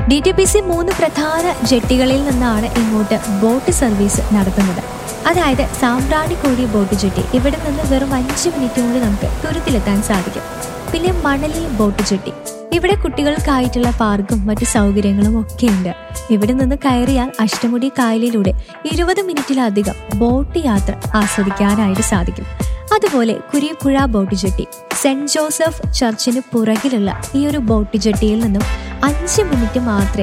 D T P C മൂന്ന് പ്രധാന ജെട്ടികളിൽ നിന്നാണ് ഇങ്ങോട്ട് ബോട്ട് സർവീസ് നടത്തുന്നത് അതായത് സാമ്പ്രാണിക്കോടി ബോട്ട് ജെട്ടി ഇവിടെ നിന്ന് വെറും അഞ്ച് മിനിറ്റ് കൊണ്ട് നമുക്ക് തുരുത്തിലെത്താൻ സാധിക്കും പിന്നെ മണലി ബോട്ട് ജെട്ടി ഇവിടെ കുട്ടികൾക്കായിട്ടുള്ള പാർക്കും മറ്റു സൗകര്യങ്ങളും ഒക്കെ ഉണ്ട് ഇവിടെ നിന്ന് കയറിയാൽ അഷ്ടമുടി കായലിലൂടെ ഇരുപത് മിനിറ്റിലധികം ബോട്ട് യാത്ര ആസ്വദിക്കാനായിട്ട് സാധിക്കും അതുപോലെ Kurippuzha boat jetty saint Joseph ചർച്ചിന് പുറകിലുള്ള ഈ ഒരു ബോട്ട് ജെട്ടിയിൽ നിന്നും അഞ്ച് മിനിറ്റ് മാത്രമേ